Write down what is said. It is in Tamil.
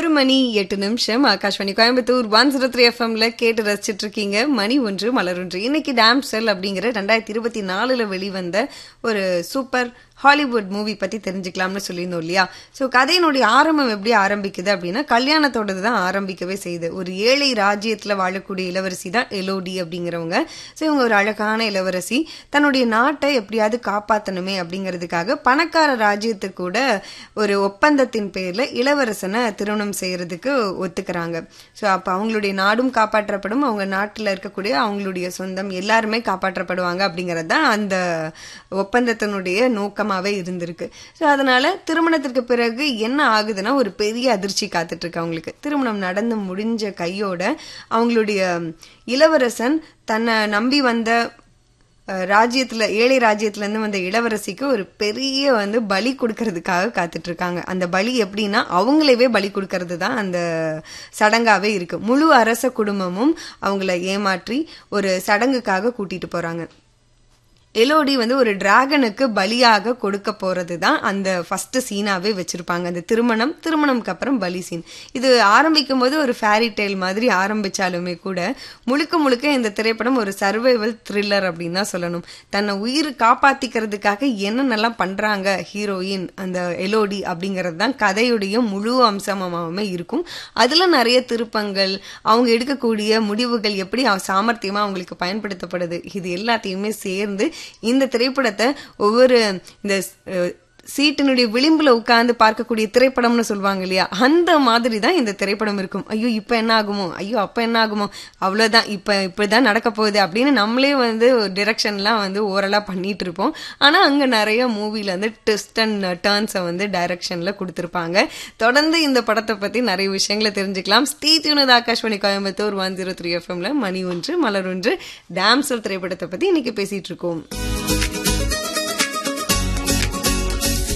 ஒரு மணி எட்டு நிமிஷம் Akashvani Coimbatore one zero three எஃப்எம்ல கேட்டு ரசிச்சிட்டு இருக்கீங்க மணி ஒன்று மலர் ஒன்று இன்னைக்கு டேம் செல் அப்படிங்கிற ரெண்டாயிரத்தி இருபத்தி நாலுல வெளிவந்த ஒரு சூப்பர் ஹாலிவுட் மூவி பத்தி தெரிஞ்சுக்கலாம்னு சொல்லியிருந்தோம் இல்லையா ஸோ கதையினுடைய ஆரம்பம் எப்படி ஆரம்பிக்குது அப்படின்னா கல்யாணத்தோடது தான் ஆரம்பிக்கவே செய்யுது ஒரு ஏழை ராஜ்யத்துல வாழக்கூடிய இளவரசி தான் எலோடி அப்படிங்கிறவங்க ஸோ இவங்க ஒரு அழகான இளவரசி தன்னுடைய நாட்டை எப்படியாவது காப்பாற்றணுமே அப்படிங்கிறதுக்காக பணக்கார ராஜ்யத்துக்கு கூட ஒரு ஒப்பந்தத்தின் பேர்ல இளவரசனை திருமணம் செய்யறதுக்கு ஒத்துக்கிறாங்க ஸோ அப்போ அவங்களுடைய நாடும் காப்பாற்றப்படும் அவங்க நாட்டில் இருக்கக்கூடிய அவங்களுடைய சொந்தம் எல்லாருமே காப்பாற்றப்படுவாங்க அப்படிங்கிறது தான் அந்த ஒப்பந்தத்தினுடைய நோக்கமாகவே இருந்திருக்கு ஸோ அதனால திருமணத்திற்கு பிறகு என்ன ஆகுதுன்னா ஒரு பெரிய அதிர்ச்சி காத்துட்டு இருக்கு அவங்களுக்கு திருமணம் நடந்து முடிஞ்ச கையோட அவங்களுடைய இளவரசன் தன்னை நம்பி வந்த அஹ், ராஜ்யத்துல ஏழை ராஜ்யத்துல இருந்து வந்த இளவரசிக்கு ஒரு பெரிய வந்து பலி கொடுக்கறதுக்காக காத்துட்டு இருக்காங்க அந்த பலி எப்படின்னா அவங்களவே பலி கொடுக்கறது தான் அந்த சடங்காவே இருக்கு முழு அரச குடும்பமும் அவங்கள ஏமாற்றி ஒரு சடங்குக்காக கூட்டிட்டு போறாங்க எலோடி வந்து ஒரு டிராகனுக்கு பலியாக கொடுக்க போறது தான் அந்த ஃபர்ஸ்ட் சீனாவே வச்சிருப்பாங்க அந்த திருமணம் திருமணம்க்கு அப்புறம் பலி சீன் இது ஆரம்பிக்கும் போது ஒரு ஃபேரி டெய்ல் மாதிரி ஆரம்பிச்சாலுமே கூட முழுக்க முழுக்க இந்த திரைப்படம் ஒரு சர்வைவல் த்ரில்லர் அப்படின்னு தான் சொல்லணும் தன்னை உயிர் காப்பாத்திக்கிறதுக்காக என்னென்னலாம் பண்றாங்க ஹீரோயின் அந்த எலோடி அப்படிங்கிறது தான் கதையுடைய முழு அம்சமாகவே இருக்கும் அதுல நிறைய திருப்பங்கள் அவங்க எடுக்கக்கூடிய முடிவுகள் எப்படி அவ- சாமர்த்தியமா அவங்களுக்கு பயன்படுத்தப்படுது இது எல்லாத்தையுமே சேர்ந்து இந்த திரைப்படத்தை ஒவ்வொரு இந்த அஹ், சீட்டினுடைய விளிம்புல உட்கார்ந்து பார்க்கக்கூடிய திரைப்படம்னு சொல்லுவாங்க இல்லையா அந்த மாதிரி தான் இந்த திரைப்படம் இருக்கும் ஐயோ இப்ப என்ன ஆகுமோ ஐயோ அப்ப என்ன ஆகுமோ அவ்வளவுதான் இப்ப இப்படிதான் நடக்க போகுது அப்படின்னு நம்மளே வந்து டிரெக்ஷன்லாம் வந்து ஓரலா பண்ணிட்டு இருப்போம் ஆனா அங்க நிறைய மூவில வந்து ட்விஸ்ட் அண்ட் டேர்ன்ஸை வந்து டைரக்ஷன்ல கொடுத்திருப்பாங்க தொடர்ந்து இந்த படத்தை பத்தி நிறைய விஷயங்களை தெரிஞ்சுக்கலாம் ஸ்டீ டியூனது Akashvani Coimbatore one zero three எஃப்எம்ல மணி ஒன்று மலர் ஒன்று டாம்சல் திரைப்படத்தை பத்தி இன்னைக்கு பேசிட்டு இருக்கோம்